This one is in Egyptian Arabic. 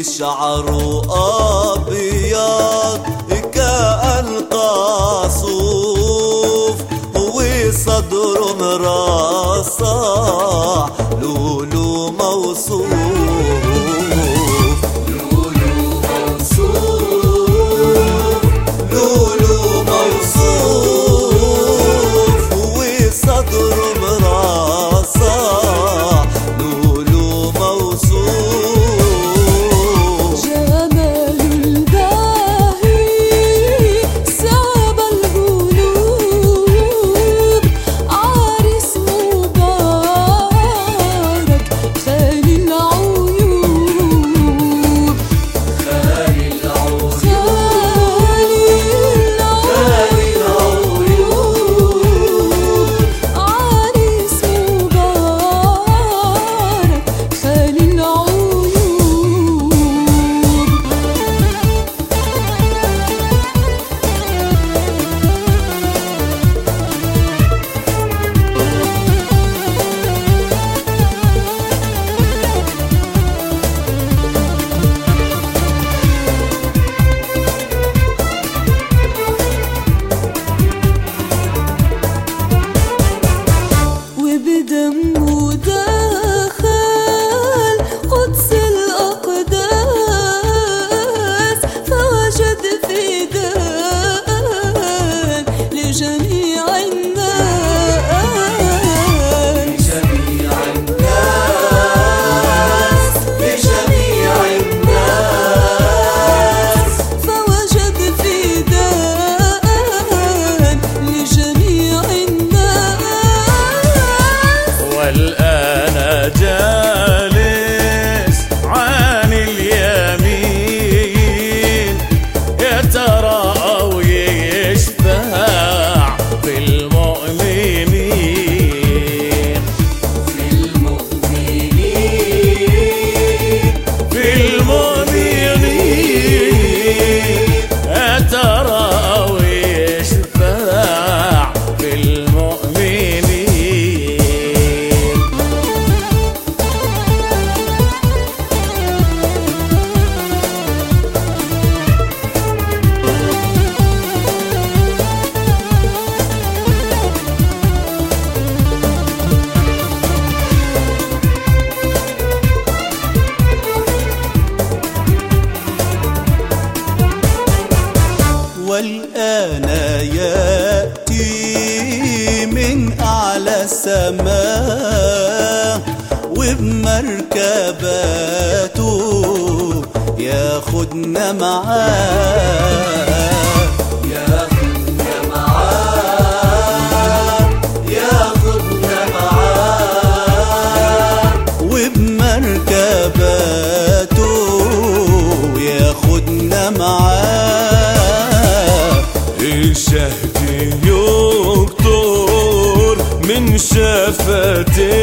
شعره أبيض كالقاصوف وصدره مرصع لولو موصوف لولو موصوف وصدره مرصع لولو موصوف جمال الباهي ساب القلوب عريس مبارك خالي العيوب خالي العيوب عريس مبارك خالي العيوب وبدمه دخل قدس الأقداس فوجد فداء لجميع الناس لجميع الناس لجميع الناس فوجد فداء لجميع الناس والآن جالس عن اليمين يتراءى ويشفع في المؤمنين في المؤمنين يتراءى ويشفع في المؤمنين والآن يأتي من أعلى السماء وبمركباته ياخدنا معاه ياخدنا معاه ياخدنا معاه وبمركباته ياخدنا معاه الشهد يكتر من شفتيه